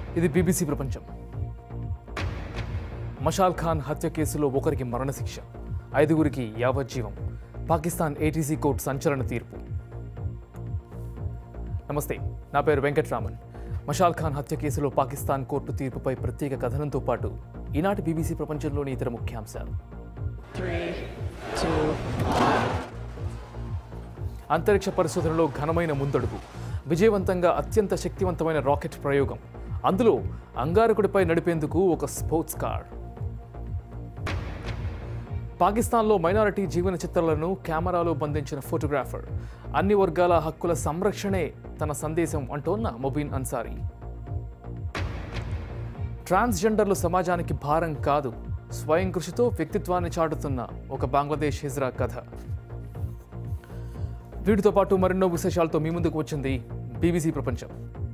ఇది బీబీసీ ప్రపంచం మషాల్ ఖాన్ హత్య కేసులో ఒకరికి మరణశిక్ష ఐదుగురికి యావజ్జీవం పాకిస్తాన్ ఏటీసీ కోర్టు సంచలన తీర్పు నమస్తే నా పేరు వెంకట్రామన్ మషాల్ ఖాన్ హత్య కేసులో పాకిస్తాన్ కోర్టు తీర్పుపై ప్రత్యేక కథనంతో పాటు ఈనాటి బీబీసీ ప్రపంచంలోని ఇతర ముఖ్యాంశాలు Three, two, అంతరిక్ష పరిశోధనలో ఘనమైన ముందడుగు విజయవంతంగా అత్యంత శక్తివంతమైన రాకెట్ ప్రయోగం అందులో అంగారకుడిపై నడిపేందుకు ఒక స్పోర్ట్స్ కార్ పాకిస్తాన్లో మైనారిటీ జీవన చిత్రాలను కెమెరాలో బంధించిన ఫోటోగ్రాఫర్ అన్ని వర్గాల హక్కుల సంరక్షణే తన సందేశం అంటోన్న మొబీన్ అన్సారీ ట్రాన్స్జెండర్లు సమాజానికి భారం కాదు స్వయం కృషితో వ్యక్తిత్వాన్ని చాటుతున్న ఒక బంగ్లాదేశ్ హిజ్రా కథ వీటితో పాటు మరెన్నో విశేషాలతో మీ ముందుకు వచ్చింది బీబీసీ ప్రపంచం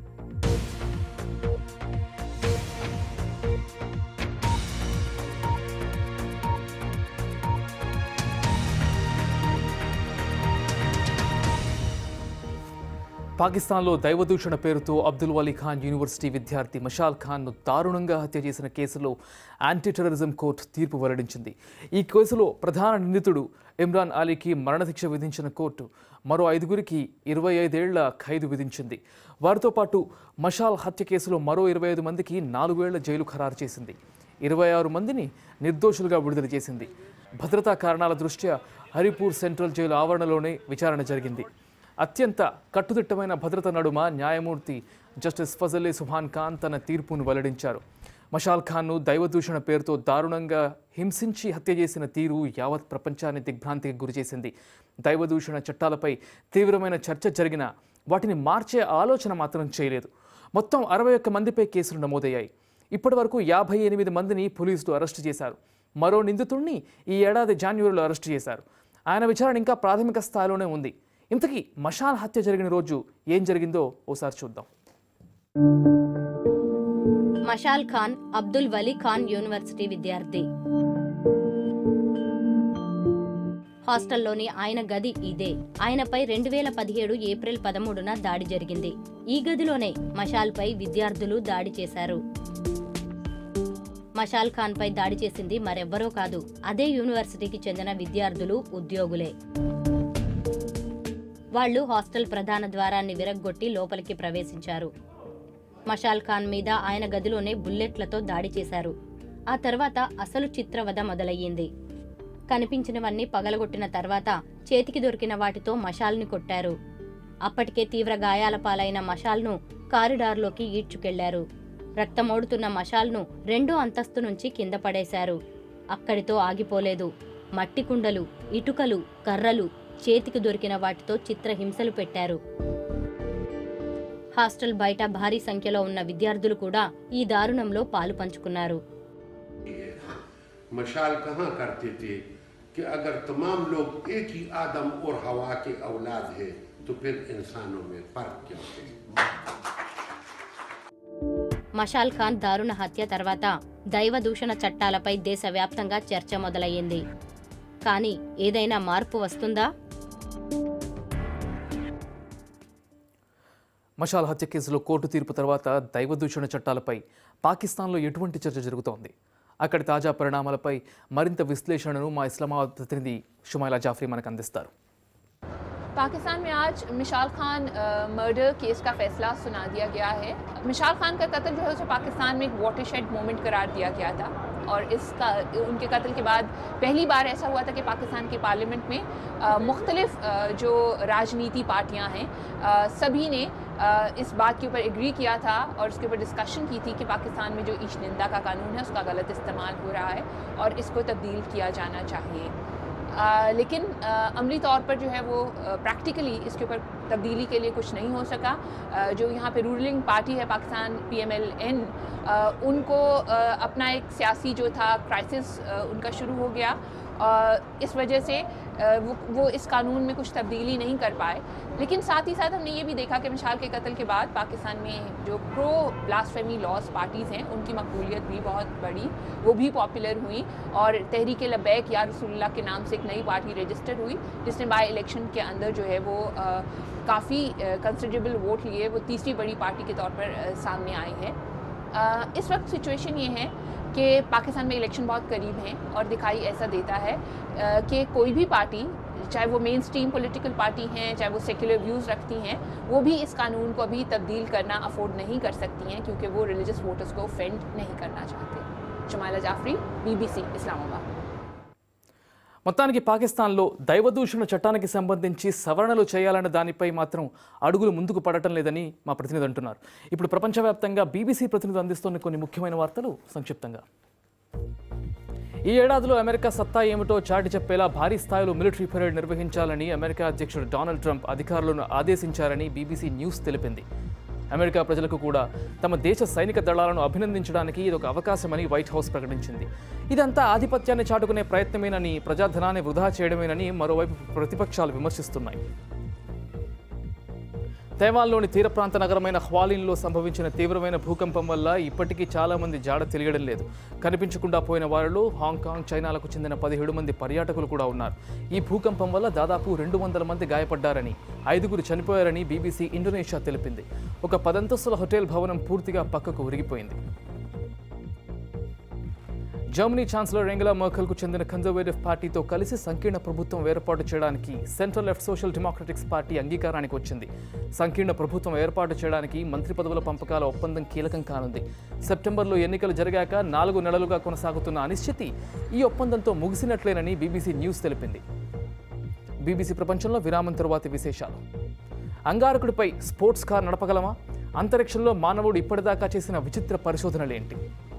పాకిస్తాన్లో దైవదూషణ పేరుతో అబ్దుల్ వలీ ఖాన్ యూనివర్సిటీ విద్యార్థి మషాల్ ఖాన్ను దారుణంగా హత్య చేసిన కేసులో యాంటీ టెర్రరిజం కోర్టు తీర్పు వెల్లడించింది ఈ కేసులో ప్రధాన నిందితుడు ఇమ్రాన్ అలీకి మరణశిక్ష విధించిన కోర్టు మరో ఐదుగురికి ఇరవై ఐదేళ్ల ఖైదు విధించింది వారితో పాటు మషాల్ హత్య కేసులో మరో ఇరవై ఐదు మందికి నాలుగేళ్ల జైలు ఖరారు చేసింది ఇరవై ఆరు మందిని నిర్దోషులుగా విడుదల చేసింది భద్రతా కారణాల దృష్ట్యా హరిపూర్ సెంట్రల్ జైలు ఆవరణలోనే విచారణ జరిగింది అత్యంత కట్టుదిట్టమైన భద్రత నడుమ న్యాయమూర్తి జస్టిస్ ఫజలే సుహాన్ ఖాన్ తన తీర్పును వెల్లడించారు మషాల్ ఖాన్ను దైవదూషణ పేరుతో దారుణంగా హింసించి హత్య చేసిన తీరు యావత్ ప్రపంచాన్ని దిగ్భ్రాంతికి గురిచేసింది దైవదూషణ చట్టాలపై తీవ్రమైన చర్చ జరిగినా వాటిని మార్చే ఆలోచన మాత్రం చేయలేదు మొత్తం అరవై ఒక్క మందిపై కేసులు నమోదయ్యాయి ఇప్పటి వరకు యాభై ఎనిమిది మందిని పోలీసులు అరెస్టు చేశారు మరో నిందితుడిని ఈ ఏడాది జాన్యువరిలో అరెస్టు చేశారు ఆయన విచారణ ఇంకా ప్రాథమిక స్థాయిలోనే ఉంది ఇంతకీ మషాల్ హత్య జరిగిన రోజు ఏం జరిగిందో ఓసారి చూద్దాం మషాల్ ఖాన్ అబ్దుల్ వలీ ఖాన్ యూనివర్సిటీ విద్యార్థి హాస్టల్లోని ఆయన గది ఇదే ఆయనపై రెండు వేల పదిహేడు ఏప్రిల్ పదమూడున దాడి జరిగింది ఈ గదిలోనే మషాల్పై విద్యార్థులు దాడి చేశారు మషాల్ ఖాన్ పై దాడి చేసింది మరెవ్వరో కాదు అదే యూనివర్సిటీకి చెందిన విద్యార్థులు ఉద్యోగులే వాళ్ళు హాస్టల్ ప్రధాన ద్వారాన్ని విరగ్గొట్టి లోపలికి ప్రవేశించారు మషాల్ ఖాన్ మీద ఆయన గదిలోనే బుల్లెట్లతో దాడి చేశారు ఆ తర్వాత అసలు చిత్రవద మొదలయ్యింది కనిపించినవన్నీ పగలగొట్టిన తర్వాత చేతికి దొరికిన వాటితో మషాల్ని కొట్టారు అప్పటికే తీవ్ర గాయాల పాలైన మషాల్ను కారిడార్లోకి ఈడ్చుకెళ్లారు రక్తమోడుతున్న మషాల్ను రెండో అంతస్తు నుంచి కింద పడేశారు అక్కడితో ఆగిపోలేదు మట్టి కుండలు ఇటుకలు కర్రలు చేతికి దొరికిన వాటితో చిత్రహింసలు పెట్టారు హాస్టల్ బయట భారీ సంఖ్యలో ఉన్న విద్యార్థులు కూడా ఈ దారుణంలో పాలు పంచుకున్నారు मशाल कहाँ करते थे कि अगर तमाम लोग एक ही आदम और हवा के औलाद हैं तो फिर इंसानों में फर्क क्या है మషాల్ ఖాన్ దారుణ హత్య తర్వాత దైవ దూషణ చట్టాలపై దేశవ్యాప్తంగా చర్చ మొదలయ్యింది కానీ ఏదైనా మార్పు వస్తుందా మషాల్ హత్య కేసులో కోర్టు తీర్పు తర్వాత దైవదూషణ చట్టాలపై పాకిస్తాన్లో ఎటువంటి చర్చ జరుగుతోంది అక్కడి తాజా పరిణామాలపై మరింత విశ్లేషణను మా ఇస్లామాబాద్ ప్రతినిధి షుమైలా జాఫ్రీ మనకు అందిస్తారు पाकिस्तान में आज मिशाल खान मर्डर केस का फैसला सुना दिया गया है मिशाल खान का कत्ल जो है उसे पाकिस्तान में एक वाटरशेड मोमेंट करार दिया गया था और इसका उनके कत्ल के बाद पहली बार ऐसा हुआ था कि पाकिस्तान के पार्लियामेंट में अ, मुख्तलिफ अ, जो राजनीति पार्टियां हैं अ, सभी ने अ, इस बात के ऊपर एग्री किया था और उसके ऊपर डिस्कशन की थी कि पाकिस्तान में जो ईश निंदा का कानून है उसका गलत इस्तेमाल हो रहा है और इसको तब्दील किया जाना चाहिए आ, लेकिन आ, अमली तौर पर जो है वो प्रैक्टिकली इसके ऊपर तब्दीली के लिए कुछ नहीं हो सका आ, जो यहाँ पे रूलिंग पार्टी है Pakistan P M L N उनको आ, अपना एक सियासी जो था क्राइसिस आ, उनका शुरू हो गया आ, इस वजह से आ, वो वो इस कानून में कुछ तब्दीली नहीं कर पाए लेकिन साथ ही साथ हमने ये भी देखा कि मिशाल के कत्ल के बाद पाकिस्तान में जो प्रो ब्लास्फेमी लॉज पार्टीज़ हैं उनकी मकबूलियत भी बहुत बढ़ी वो भी पॉपुलर हुई और तहरीक लबैक या रसूलुल्लाह के नाम से एक नई पार्टी रजिस्टर हुई जिसने बाई इलेक्शन के अंदर जो है वो काफ़ी कंसिडरेबल वोट लिए वो तीसरी बड़ी पार्टी के तौर पर अ, सामने आई है अ, इस वक्त सिचुएशन ये है कि पाकिस्तान में इलेक्शन बहुत करीब हैं और दिखाई ऐसा देता है अ, कि कोई भी पार्टी चाहे वो मेन स्ट्रीम पोलिटिकल पार्टी हैं चाहे वो सेक्युलर व्यूज़ रखती हैं वो भी इस कानून को अभी तब्दील करना अफोर्ड नहीं कर सकती हैं क्योंकि वो रिलीजियस वोटर्स को ऑफेंड नहीं करना चाहते जमाला जाफरी बीबीसी इस्लामाबाद మొత్తానికి పాకిస్తాన్లో దైవదూషణ చట్టానికి సంబంధించి సవరణలు చేయాలన్న దానిపై మాత్రం అడుగులు ముందుకు పడటం లేదని మా ప్రతినిధి అంటున్నారు ఇప్పుడు ప్రపంచవ్యాప్తంగా బీబీసీ ప్రతినిధి అందిస్తున్న కొన్ని ముఖ్యమైన వార్తలు సంక్షిప్తంగా ఈ ఏడాదిలో అమెరికా సత్తా ఏమిటో చాటి చెప్పేలా భారీ స్థాయిలో మిలిటరీ పరేడ్ నిర్వహించాలని అమెరికా అధ్యక్షుడు డొనాల్డ్ ట్రంప్ అధికారులను ఆదేశించారని బీబీసీ న్యూస్ తెలిపింది అమెరికా ప్రజలకు కూడా తమ దేశ సైనిక దళాలను అభినందించడానికి ఇది ఒక అవకాశమని వైట్ హౌస్ ప్రకటించింది ఇదంతా ఆధిపత్యాన్ని చాటుకునే ప్రయత్నమేనని ప్రజాధనాన్ని వృధా చేయడమేనని మరోవైపు ప్రతిపక్షాలు విమర్శిస్తున్నాయి తైవాన్లోని తీర ప్రాంత నగరమైన హ్వాలిన్లో సంభవించిన తీవ్రమైన భూకంపం వల్ల ఇప్పటికీ చాలా మంది జాడ తెలియడం లేదు కనిపించకుండా పోయిన వారిలో హాంకాంగ్ చైనాలకు చెందిన పదిహేడు మంది పర్యాటకులు కూడా ఉన్నారు ఈ భూకంపం వల్ల దాదాపు రెండు వందల మంది గాయపడ్డారని ఐదుగురు చనిపోయారని బీబీసీ ఇండోనేషియా తెలిపింది ఒక పదంతస్తుల హోటల్ భవనం పూర్తిగా పక్కకు ఉరిగిపోయింది జర్మనీ ఛాన్సలర్ ఎంగలా మర్కల్కు చెందిన కన్జర్వేటివ్ పార్టీతో కలిసి సంకీర్ణ ప్రభుత్వం ఏర్పాటు చేయడానికి central left social democratics party అంగీకారానికి వచ్చింది సంకీర్ణ ప్రభుత్వం ఏర్పాటు చేయడానికి మంత్రి పదవుల పంపకాల ఒప్పందం కీలకం కానుంది సెప్టెంబర్లో ఎన్నికలు జరిగాక నాలుగు నెలలుగా కొనసాగుతున్న అనిశ్చితి ఈ ఒప్పందంతో ముగిసినట్లేనని బీబీసీ న్యూస్ తెలిపింది బీబీసీ ప్రపంచంలో విరామం తరువాతి విశేషాలు అంగారకుడిపై స్పోర్ట్స్ కార్ నడపగలమా అంతరిక్షంలో మానవుడు ఇప్పటిదాకా చేసిన విచిత్ర పరిశోధనలేంటి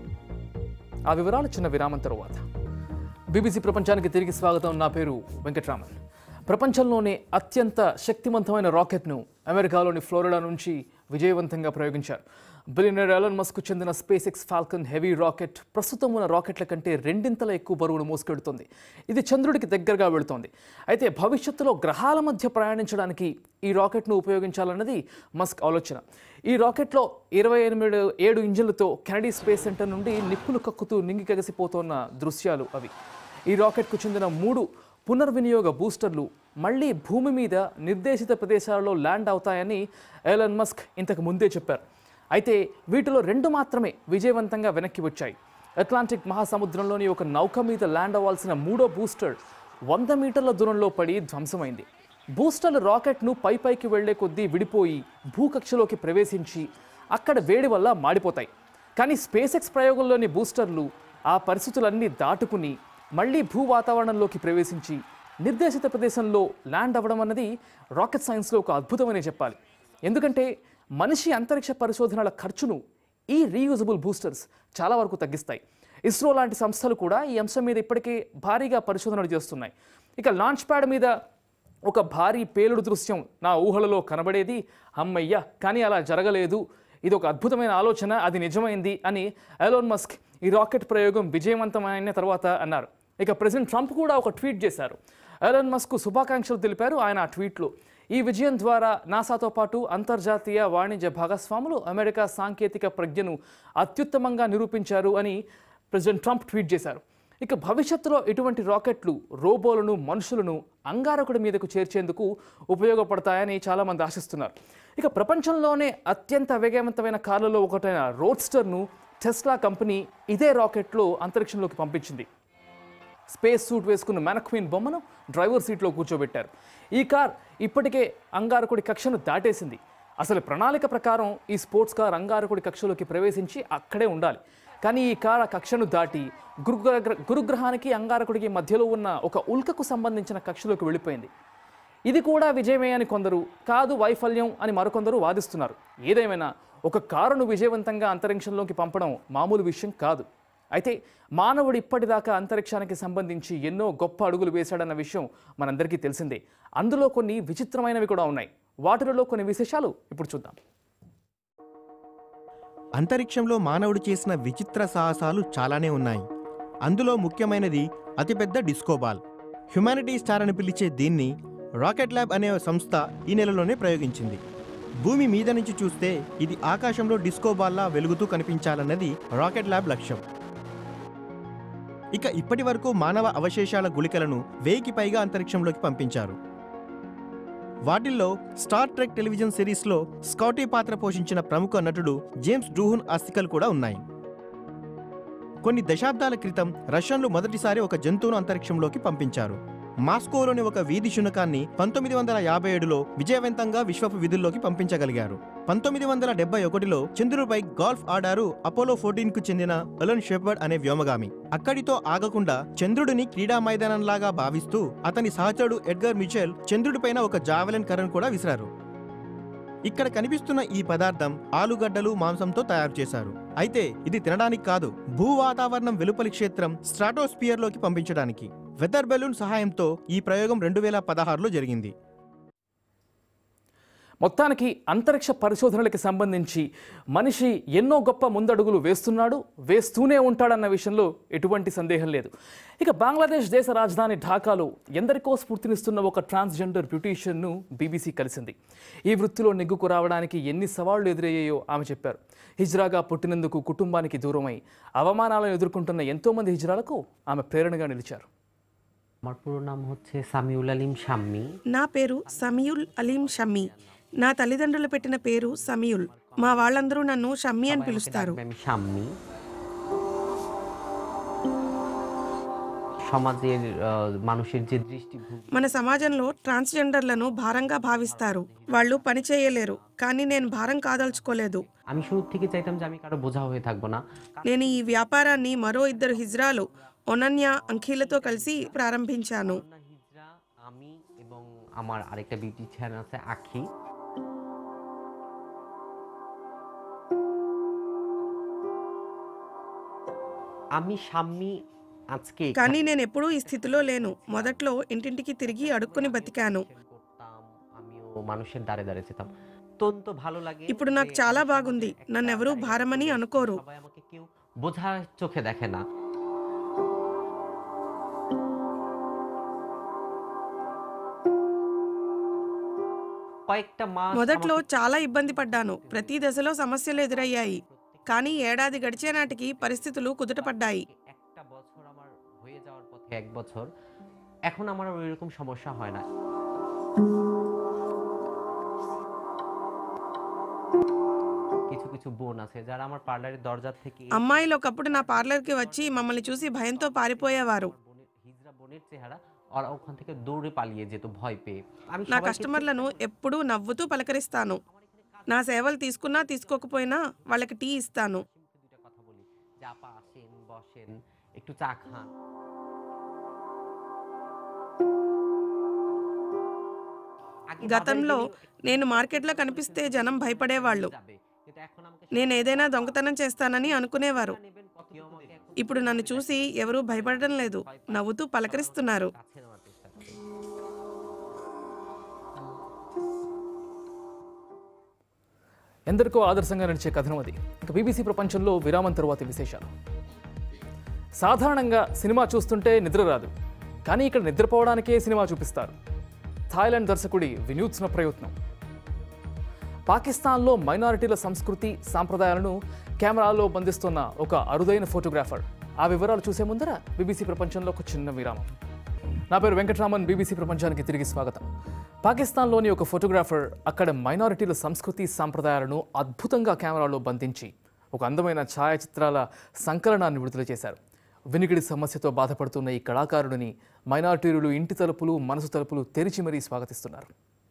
ఆ వివరాలు చిన్న విరామం తరువాత బీబీసీ ప్రపంచానికి తిరిగి స్వాగతం నా పేరు వెంకట్రామన్ ప్రపంచంలోనే అత్యంత శక్తివంతమైన రాకెట్ను అమెరికాలోని ఫ్లోరిడా నుంచి విజయవంతంగా ప్రయోగించారు బిలియనర్ ఎలన్ మస్క్ చెందిన SpaceX Falcon Heavy rocket ప్రస్తుతం ఉన్న రాకెట్ల కంటే రెండింతల ఎక్కువ బరువును మోసుకెడుతుంది ఇది చంద్రుడికి దగ్గరగా వెళుతోంది అయితే భవిష్యత్తులో గ్రహాల మధ్య ప్రయాణించడానికి ఈ రాకెట్ను ఉపయోగించాలన్నది మస్క్ ఆలోచన ఈ రాకెట్లో ఇరవై ఎనిమిది ఏడు ఇంజిన్లతో కెనడీ స్పేస్ సెంటర్ నుండి నిప్పులు కక్కుతూ నింగికెగసిపోతున్న దృశ్యాలు అవి ఈ రాకెట్కు చెందిన మూడు పునర్వినియోగ బూస్టర్లు మళ్ళీ భూమి మీద నిర్దేశిత ప్రదేశాలలో ల్యాండ్ అవుతాయని ఎలన్ మస్క్ ఇంతకు ముందే చెప్పారు అయితే వీటిలో రెండు మాత్రమే విజయవంతంగా వెనక్కి వచ్చాయి అట్లాంటిక్ మహాసముద్రంలోని ఒక నౌక మీద ల్యాండ్ అవ్వాల్సిన మూడో బూస్టర్ వంద మీటర్ల దూరంలో పడి ధ్వంసమైంది బూస్టర్లు రాకెట్ను పై పైకి వెళ్లే కొద్దీ విడిపోయి భూకక్షలోకి ప్రవేశించి అక్కడ వేడి వల్ల మాడిపోతాయి కానీ స్పేస్ ఎక్స్ ప్రయోగంలోని బూస్టర్లు ఆ పరిస్థితులన్నీ దాటుకుని మళ్ళీ భూ వాతావరణంలోకి ప్రవేశించి నిర్దేశిత ప్రదేశంలో ల్యాండ్ అవ్వడం అన్నది రాకెట్ సైన్స్లో ఒక అద్భుతమనే చెప్పాలి ఎందుకంటే మనిషి అంతరిక్ష పరిశోధనల ఖర్చును ఈ రీయూజబుల్ బూస్టర్స్ చాలా వరకు తగ్గిస్తాయి ఇస్రో లాంటి సంస్థలు కూడా ఈ అంశం మీద ఇప్పటికే భారీగా పరిశోధనలు చేస్తున్నాయి ఇక లాంచ్ ప్యాడ్ మీద ఒక భారీ పేలుడు దృశ్యం నా ఊహలలో కనబడేది అమ్మయ్య కానీ అలా జరగలేదు ఇది ఒక అద్భుతమైన ఆలోచన అది నిజమైంది అని ఎలోన్ మస్క్ ఈ రాకెట్ ప్రయోగం విజయవంతమైన తర్వాత అన్నారు ఇక ప్రెసిడెంట్ ట్రంప్ కూడా ఒక ట్వీట్ చేశారు ఎలోన్ మస్క్ శుభాకాంక్షలు తెలిపారు ఆయన ఆ ట్వీట్లో ఈ విజయం ద్వారా నాసాతో పాటు అంతర్జాతీయ వాణిజ్య భాగస్వాములు అమెరికా సాంకేతిక ప్రజ్ఞను అత్యుత్తమంగా నిరూపించారు అని ప్రెసిడెంట్ ట్రంప్ ట్వీట్ చేశారు ఇక భవిష్యత్తులో ఇటువంటి రాకెట్లు రోబోలను మనుషులను అంగారకుడి మీదకు చేర్చేందుకు ఉపయోగపడతాయని చాలామంది ఆశిస్తున్నారు ఇక ప్రపంచంలోనే అత్యంత వేగవంతమైన కార్లలో ఒకటైన రోడ్స్టర్ను టెస్లా కంపెనీ ఇదే రాకెట్లో అంతరిక్షంలోకి పంపించింది స్పేస్ సూట్ వేసుకున్న మ్యానక్వీన్ బొమ్మను డ్రైవర్ సీట్లో కూర్చోబెట్టారు ఈ కార్ ఇప్పటికే అంగారకుడి కక్షను దాటేసింది అసలు ప్రణాళిక ప్రకారం ఈ స్పోర్ట్స్ కార్ అంగారకుడి కక్షలోకి ప్రవేశించి అక్కడే ఉండాలి కానీ ఈ కార్ ఆ కక్షను దాటి గురుగ్రహ గురుగ్రహానికి అంగారకుడికి మధ్యలో ఉన్న ఒక ఉల్కకు సంబంధించిన కక్షలోకి వెళ్ళిపోయింది ఇది కూడా విజయమే అని కొందరు కాదు వైఫల్యం అని మరికొందరు వాదిస్తున్నారు ఏదేమైనా ఒక కారును విజయవంతంగా అంతరిక్షంలోకి పంపడం మామూలు విషయం కాదు అయితే మానవుడు ఇప్పటిదాకా అంతరిక్షానికి సంబంధించి ఎన్నో గొప్ప అడుగులు వేశాడన్న విషయం మనందరికీ తెలిసిందే అందులో కొన్ని విచిత్రమైనవి కూడా ఉన్నాయి వాటిలో కొన్ని విశేషాలు ఇప్పుడు చూద్దాం అంతరిక్షంలో మానవుడు చేసిన విచిత్ర సాహసాలు చాలానే ఉన్నాయి అందులో ముఖ్యమైనది అతిపెద్ద డిస్కో బాల్ హ్యుమానిటీ స్టార్ అని పిలిచే దీన్ని రాకెట్ ల్యాబ్ అనే సంస్థ ఈ నెలలోనే ప్రయోగించింది భూమి మీద నుంచి చూస్తే ఇది ఆకాశంలో డిస్కో బాల్లా వెలుగుతూ కనిపించాలన్నది రాకెట్ ల్యాబ్ లక్ష్యం ఇక ఇప్పటి వరకు మానవ అవశేషాల గుళికలను వెయ్యికి పైగా అంతరిక్షంలోకి పంపించారు వాటిల్లో స్టార్ ట్రెక్ టెలివిజన్ సిరీస్లో స్కౌటీ పాత్ర పోషించిన ప్రముఖ నటుడు జేమ్స్ డూహున్ ఆస్తికలు కూడా ఉన్నాయి కొన్ని దశాబ్దాల క్రితం రష్యన్లు మొదటిసారి ఒక జంతువును అంతరిక్షంలోకి పంపించారు మాస్కోలోని ఒక వీధి శునకాన్ని పంతొమ్మిది వందల యాభై ఏడులో విజయవంతంగా విశ్వపు విధుల్లోకి పంపించగలిగారు పంతొమ్మిది వందల డెబ్బై ఒకటిలో చంద్రుడిపై గాల్ఫ్ ఆడారు అపోలో ఫోర్టీన్ కు చెందిన అలన్ షెపర్డ్ అనే వ్యోమగామి అక్కడితో ఆగకుండా చంద్రుడిని క్రీడా మైదానంలాగా భావిస్తూ అతని సహచరుడు ఎడ్గర్ మిచెల్ చంద్రుడిపైన ఒక జావెలిన్ కర్రను కూడా విసిరారు ఇక్కడ కనిపిస్తున్న ఈ పదార్థం ఆలుగడ్డలు మాంసంతో తయారు చేశారు అయితే ఇది తినడానికి కాదు భూ వాతావరణం వెలుపలి క్షేత్రం స్ట్రాటోస్పియర్లోకి పంపించడానికి వెదర్ బెలూన్ సహాయంతో ఈ ప్రయోగం రెండు వేల పదహారులో జరిగింది మొత్తానికి అంతరిక్ష పరిశోధనలకి సంబంధించి మనిషి ఎన్నో గొప్ప ముందడుగులు వేస్తున్నాడు వేస్తూనే ఉంటాడన్న విషయంలో ఎటువంటి సందేహం లేదు ఇక బంగ్లాదేశ్ దేశ రాజధాని ఢాకాలో ఎందరికో స్ఫూర్తినిస్తున్న ఒక ట్రాన్స్జెండర్ బ్యూటీషియన్ను బీబీసీ కలిసింది ఈ వృత్తిలో నెగ్గుకు రావడానికి ఎన్ని సవాళ్లు ఎదురయ్యాయో ఆమె చెప్పారు హిజ్రాగా పుట్టినందుకు కుటుంబానికి దూరమై అవమానాలను ఎదుర్కొంటున్న ఎంతోమంది హిజ్రాలకు ఆమె ప్రేరణగా నిలిచారు আমার পুরো নাম হচ্ছে সামিউল আলিম শাম্মী నా పేరు సమీయుల్ అలీం షమ్మీ నా తల్లిదండ్రులు పెట్టిన పేరు సమీయుల్ మా వాళ్ళందరూ నన్ను షమ్మీ అని పిలుస్తారు আমি শাম্মী সমাজের আহ, মানুষের যে দৃষ্টিভঙ্গি మన సమాజంలో ట్రాన్స్జెండర్లను భారంగా భావిస్తారు వాళ్ళు పని చేయలేరు కానీ నేను భారం కాదలుచుకోలేదు আমি শুরু থেকে চাইতাম যে আমি কারো বোঝা হয়ে থাকবো না నేను ఈ వ్యాపారాన్ని మరో ఇద్దరు హిజ్రాలు ఒనన్య అంఖీలతో కలిసి ప్రారంభించాను কারণ হিজরা আমি এবং আমার আরেকটা বিউটি চ্যানেল আছে আখি আমি শাম্মী আজকে కానీ నేను ఎప్పుడూ ఈ స్థితిలో లేను మొదట్లో ఇంటింటికి తిరిగి అడుక్కుని బతికాను করতাম আমিও মানুষের দাঁড়ে দাঁড়ে যেতাম অত্যন্ত ভালো লাগে ఇప్పుడు నాకు যে చాలా আমি బాగుంది একটা నన్ను ఎవరూ দায়িত্ব భారమని নিয়েছি, అనుకోరు সবাই আমাকে কেউ বোঝার চোখে দেখে না কয়েকটা মাস మొదట్లో আমাকে చాలా ఇబ్బంది పడ్డాను ప్రతి దశలో సమస్యలు ఎదురయ్యాయి కానీ ఏడాది గడిచే నాటికి పరిస్థితులు కుదుటపడ్డాయి একটা বছর আমার হয়ে যাওয়ার পথে এক বছর এখন আমার আর ওইরকম সমস্যা হয় না কিছু কিছু বোন আছে যারা আমার পার্লারের দরজা থেকে এসে అమ్మాయిలు ఒకప్పుడు నా పార్లర్కి వచ్చి మమ్మల్ని చూసి భయంతో పారిపోయేవారు আমার বোনের হিজরা বোনের চেহারা ওরা ওখান থেকে দৌড়ে পালিয়ে যেত ভয় পেয়ে আমি నా সবাইকে కస్టమర్లను ఎప్పుడూ నవ్వుతూ పలకరిస్తాను నా సేవలు తీసుకున్నా తీసుకోకపోయినా వాళ్ళకి టీ ఇస్తాను মুখে দুইটা কথা বলি যে আপা আসেন বসেন একটু চা খান আগে గతంలో বাজারে গেলে నేను మార్కెట్లో కనిపిస్తే జనం భయపడేవాళ్ళు যাবে কিন্তু এখন আমাকে నేను ఏదైనా దొంగతనం చేస్తానని అనుకునేవారు নেবেন কত কেউ আমাকে এখন ఇప్పుడు నన్ను చూసి ఎవరూ భయపడడం లేదు నవ్వుతూ పలకరిస్తున్నారు কাছে নেওয়ার চেষ্টা করে ఎందరికో ఆదర్శంగా నడిచే కథనం అది ఇక బీబీసీ ప్రపంచంలో విరామం తరువాతి విశేషాలు సాధారణంగా సినిమా చూస్తుంటే నిద్ర రాదు కానీ ఇక్కడ నిద్రపోవడానికే సినిమా చూపిస్తారు థాయిలాండ్ దర్శకుడి వినూత్న ప్రయత్నం పాకిస్తాన్లో మైనారిటీల సంస్కృతి సాంప్రదాయాలను కెమెరాలో బంధిస్తున్న ఒక అరుదైన ఫోటోగ్రాఫర్ ఆ వివరాలు చూసే ముందర బీబీసీ ప్రపంచంలో ఒక చిన్న విరామం నా పేరు వెంకటరామన్ బీబీసీ ప్రపంచానికి తిరిగి స్వాగతం పాకిస్తాన్లోని ఒక ఫోటోగ్రాఫర్ అక్కడ మైనారిటీల సంస్కృతి సాంప్రదాయాలను అద్భుతంగా కెమెరాలో బంధించి ఒక అందమైన ఛాయాచిత్రాల సంకలనాన్ని విడుదల చేశారు వినికిడి సమస్యతో బాధపడుతున్న ఈ కళాకారుడిని మైనారిటీలు ఇంటి తలుపులు మనసు తలుపులు తెరిచి మరీ స్వాగతిస్తున్నారు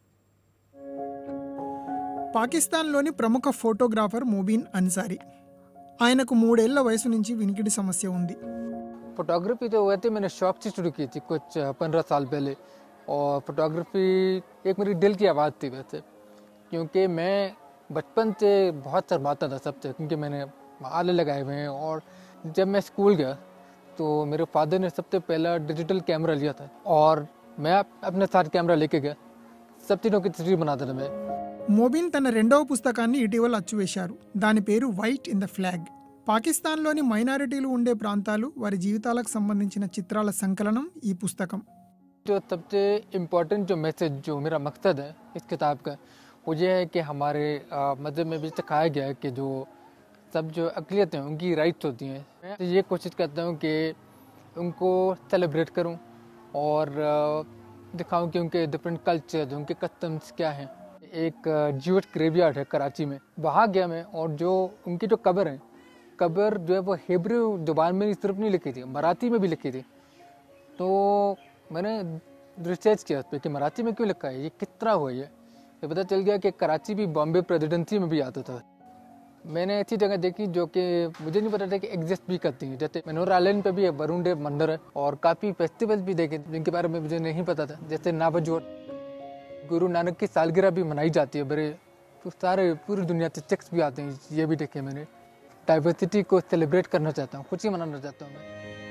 పాకిస్తాన్లోని ప్రముఖ ఫోటోగ్రాఫర్ ముబీన్ అన్సారీ ఆయనకు మూడేళ్ల వయసు నుంచి వినికిడి సమస్య ఉంది फोटोग्राफी तो वैसे मैंने शौक से शुरू की थी कुछ पंद्रह साल पहले और फोटोग्राफी एक मेरी दिल की आवाज़ थी वैसे क्योंकि मैं बचपन से बहुत शर्माता था सबसे क्योंकि मैंने आले लगाए हुए हैं और जब मैं स्कूल गया तो मेरे फादर ने सबसे पहला डिजिटल कैमरा लिया था और मैं अप- अपने साथ कैमरा लेके गया सब चीज़ों की तस्वीर बनाता था मैं మోబిన్ తన రెండవ పుస్తకాన్ని ఇటీవల అచ్చువేశారు దాని పేరు వైట్ ఇన్ ద ఫ్లాగ్ పాకిస్తాన్లోని మైనారిటీలు ఉండే ప్రాంతాలు వారి జీవితాలకు సంబంధించిన చిత్రాల సంకలనం ఈ పుస్తకం जो सबसे इम्पोर्टेंट जो मैसेज जो मेरा मकसद है इस किताब का वो ये है कि हमारे अ, मज़हब में भी सिखाया गया है कि जो सब जो अकलियतें हैं उनकी राइट्स होती हैं मैं ये कोशिश करता हूँ कि उनको सेलिब्रेट करूँ और अ, दिखाऊं कि उनके डिफरेंट कल्चर उनके कस्टम्स क्या हैं एक जीवट ग्रेवयार्ड है कराची में वहाँ गया मैं और जो उनकी जो कब्र है कब्र जो है वो हेब्रू जुबान में सिर्फ नहीं लिखी थी मराठी में भी लिखी थी तो मैंने रिसर्च किया उस पर कि मराठी में क्यों लिखा है ये कितना हुआ ये ये पता चल गया कि कराची भी बॉम्बे प्रेसिडेंसी में भी आता था मैंने ऐसी जगह देखी जो कि मुझे नहीं पता था कि एग्जिस्ट भी करती हैं जैसे मनोर आइलैंड पे भी है वरुण देव मंदिर है और काफ़ी फेस्टिवल्स भी देखे जिनके बारे में मुझे नहीं पता था जैसे नाबजोर गुरु नानक की सालगिरह भी मनाई जाती है बड़े तो सारे पूरी दुनिया से चेक्स भी आते हैं ये भी देखे मैंने डाइवर्सिटी को सेलिब्रेट करना चाहता हूँ खुशी मनाना चाहता हूँ मैं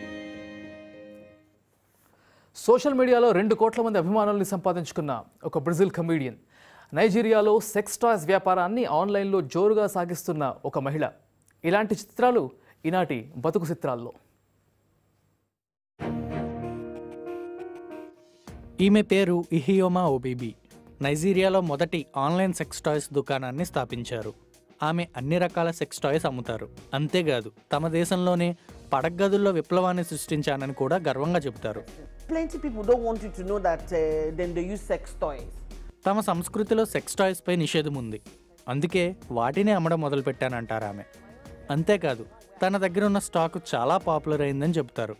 సోషల్ మీడియాలో రెండు కోట్ల మంది అభిమానుల్ని సంపాదించుకున్న ఒక బ్రెజిల్ కమీడియన్ నైజీరియాలో సెక్స్ టాయ్స్ వ్యాపారాన్ని ఆన్లైన్లో జోరుగా సాగిస్తున్న ఒక మహిళ ఇలాంటి చిత్రాలు ఈనాటి బతుకు చిత్రాల్లో ఈమె పేరు ఇహియోమా ఓబీబీ నైజీరియాలో మొదటి ఆన్లైన్ సెక్స్ టాయ్స్ దుకాణాన్ని స్థాపించారు ఆమె అన్ని రకాల సెక్స్ టాయ్స్ అమ్ముతారు అంతేకాదు తమ దేశంలోనే పడగదుల్లో విప్లవాన్ని సృష్టించానని కూడా గర్వంగా చెబుతారు Plenty people don't want you to know that uh, then they use sex toys. తమ సంస్కృతిలో సెక్స్ టాయ్స్పై నిషేధం ఉంది అందుకే వాటిని అమ్మడం మొదలుపెట్టానంటారు ఆమె అంతేకాదు తన దగ్గర ఉన్న స్టాక్ చాలా పాపులర్ అయిందని చెబుతారు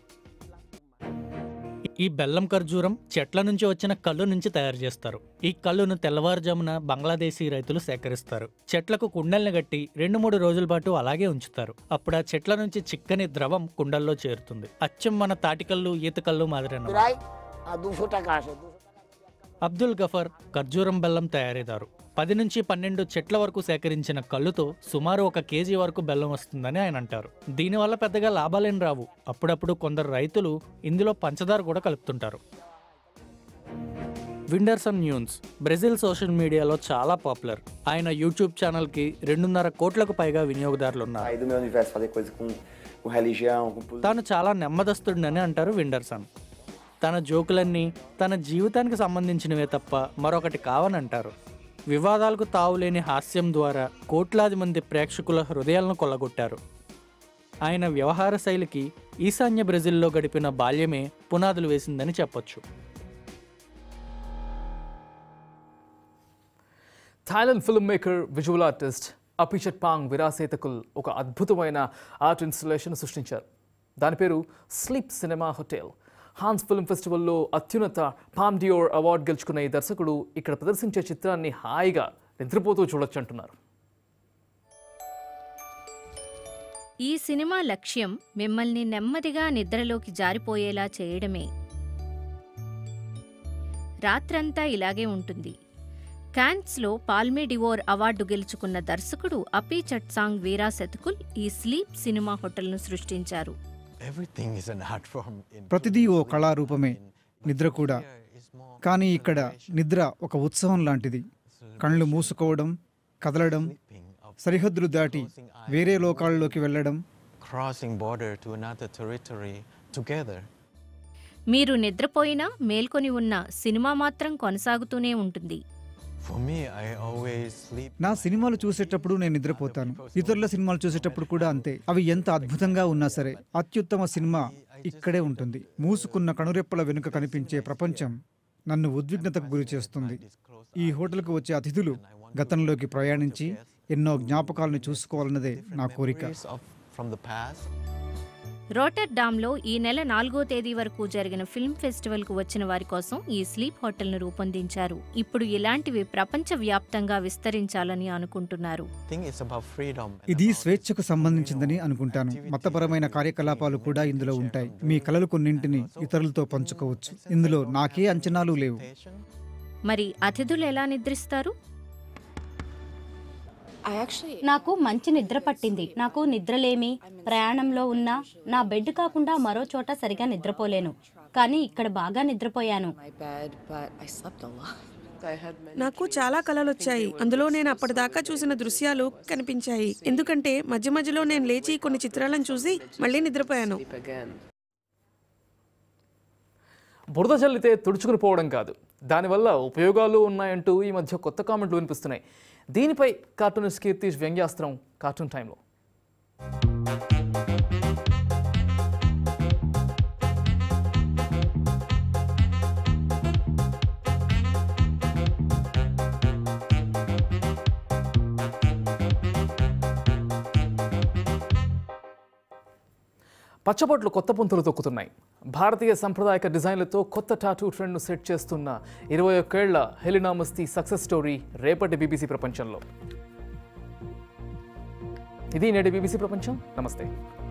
ఈ బెల్లం ఖర్జూరం చెట్ల నుంచి వచ్చిన కళ్ళు నుంచి తయారు చేస్తారు ఈ కళ్ళును తెల్లవారుజామున బంగ్లాదేశీ రైతులు సేకరిస్తారు చెట్లకు కుండల్ని కట్టి రెండు మూడు రోజుల పాటు అలాగే ఉంచుతారు అప్పుడు ఆ చెట్ల నుంచి చిక్కని ద్రవం కుండల్లో చేరుతుంది అచ్చం మన తాటికల్లు ఈతకల్లు మాదిరి Right? A duso takashi. Abdul Gafar ఖర్జూరం బెల్లం తయారీదారు పది నుంచి పన్నెండు చెట్ల వరకు సేకరించిన కళ్ళుతో సుమారు ఒక కేజీ వరకు బెల్లం వస్తుందని ఆయన అంటారు దీనివల్ల పెద్దగా లాభాలేం రావు అప్పుడప్పుడు కొందరు రైతులు ఇందులో పంచదార కూడా కలుపుతుంటారు విండర్సన్ న్యూన్స్ బ్రెజిల్ సోషల్ మీడియాలో చాలా పాపులర్ ఆయన యూట్యూబ్ ఛానల్కి రెండున్నర కోట్లకు పైగా వినియోగదారులు ఉన్నారు Aí do meu universo fazer coisa com, com religião, com política. తాను చాలా నెమ్మదస్తుడినని అంటారు విండర్సన్ తన జోకులన్నీ తన జీవితానికి సంబంధించినవే తప్ప మరొకటి కావనంటారు వివాదాలకు తావులేని హాస్యం ద్వారా కోట్లాది మంది ప్రేక్షకుల హృదయాలను కొల్లగొట్టారు ఆయన వ్యవహార శైలికి ఈశాన్య బ్రెజిల్లో గడిపిన బాల్యమే పునాదులు వేసిందని చెప్పొచ్చు Thailand film maker visual artist Apichatpong Weerasethakul ఒక అద్భుతమైన ఆర్ట్ ఇన్స్టలేషన్ సృష్టించారు దాని పేరు sleep cinema hotel Cannes film ఫెస్టివల్లో అత్యున్నత పామ్ డియోర్ అవార్డు గెలుచుకున్న ఈ దర్శకుడు ఇక్కడ ప్రదర్శించే చిత్రాన్ని హాయిగా నిద్రపోతూ చూడొచ్చు అంటున్నారు ఈ సినిమా లక్ష్యం మిమ్మల్ని నెమ్మదిగా నిద్రలోకి జారిపోయేలా చేయడమే రాత్రంతా ఇలాగే ఉంటుంది కాన్స్లో పాల్మే డివోర్ అవార్డు గెలుచుకున్న దర్శకుడు అపీ చట్సాంగ్ వీరా శతకుల్ ఈ స్లీప్ సినిమా హోటల్ను సృష్టించారు ప్రతిదీ ఓ కళారూపమే నిద్ర కూడా కానీ ఇక్కడ నిద్ర ఒక ఉత్సవం లాంటిది కళ్ళు మూసుకోవడం కదలడం సరిహద్దులు దాటి వేరే లోకాల్లోకి వెళ్ళడం crossing border to another territory together. మీరు నిద్రపోయినా మేల్కొని ఉన్న సినిమా మాత్రం కొనసాగుతూనే ఉంటుంది For me, I always sleep. నా సినిమాలు చూసేటప్పుడు నేను నిద్రపోతాను ఇతరుల సినిమాలు చూసేటప్పుడు కూడా అంతే అవి ఎంత అద్భుతంగా ఉన్నా సరే అత్యుత్తమ సినిమా ఇక్కడే ఉంటుంది మూసుకున్న కనురెప్పల వెనుక కనిపించే ప్రపంచం నన్ను ఉద్విగ్నతకు గురి చేస్తుంది ఈ హోటల్కు వచ్చే అతిథులు గతంలోకి ప్రయాణించి ఎన్నో జ్ఞాపకాలను చూసుకోవాలన్నదే నా కోరిక Memories of, from the past. రోటర్డామ్లో ఈ నెల నాలుగో తేదీ వరకు జరిగిన ఫిల్మ్ ఫెస్టివల్కు వచ్చిన వారి కోసం ఈ స్లీప్ హోటల్ను రూపొందించారు ఇప్పుడు ఇలాంటివి ప్రపంచవ్యాప్తంగా విస్తరించాలని అనుకుంటున్నారు I think it's about freedom. ఇది స్వేచ్ఛకు సంబంధించిందని అనుకుంటాను మతపరమైన కార్యకలాపాలు కూడా ఇందులో ఉంటాయి మీ కలలు కొన్నింటిని ఇతరులతో పంచుకోవచ్చు ఇందులో నాకే అంచనాలు లేవు మరి అతిథులు ఎలా నిద్రిస్తారు నాకు మంచి నిద్ర పట్టింది నాకు నిద్రలేమి ప్రయాణంలో ఉన్నా నా బెడ్ కాకుండా మరో చోట సరిగా నిద్రపోలేను కానీ ఇక్కడ బాగా నిద్రపోయాను నాకు చాలా కలలు వచ్చాయి అందులో నేను అప్పటిదాకా చూసిన దృశ్యాలు కనిపించాయి ఎందుకంటే మధ్య మధ్యలో నేను లేచి కొన్ని చిత్రాలను చూసి మళ్ళీ నిద్రపోయాను బురద చల్లితే తుడుచుకుని పోవడం కాదు దానివల్ల ఉపయోగాలు ఉన్నాయంటూ ఈ మధ్య కొత్త కామెంట్లు వినిపిస్తున్నాయి దీనిపై కార్టూనిస్ట్ కీర్తిష్ వ్యంగ్యాస్త్రం కార్టూన్ టైంలో పచ్చబొట్లు కొత్త పుంతలు తొక్కుతున్నాయి భారతీయ సంప్రదాయక డిజైన్లతో కొత్త టాటూ ట్రెండ్ను సెట్ చేస్తున్న ఇరవై ఒక్కేళ్ల హెలినా మస్తీ సక్సెస్ స్టోరీ రేపటి బీబీసీ ప్రపంచంలో ఇది నేటి బీబీసీ ప్రపంచం నమస్తే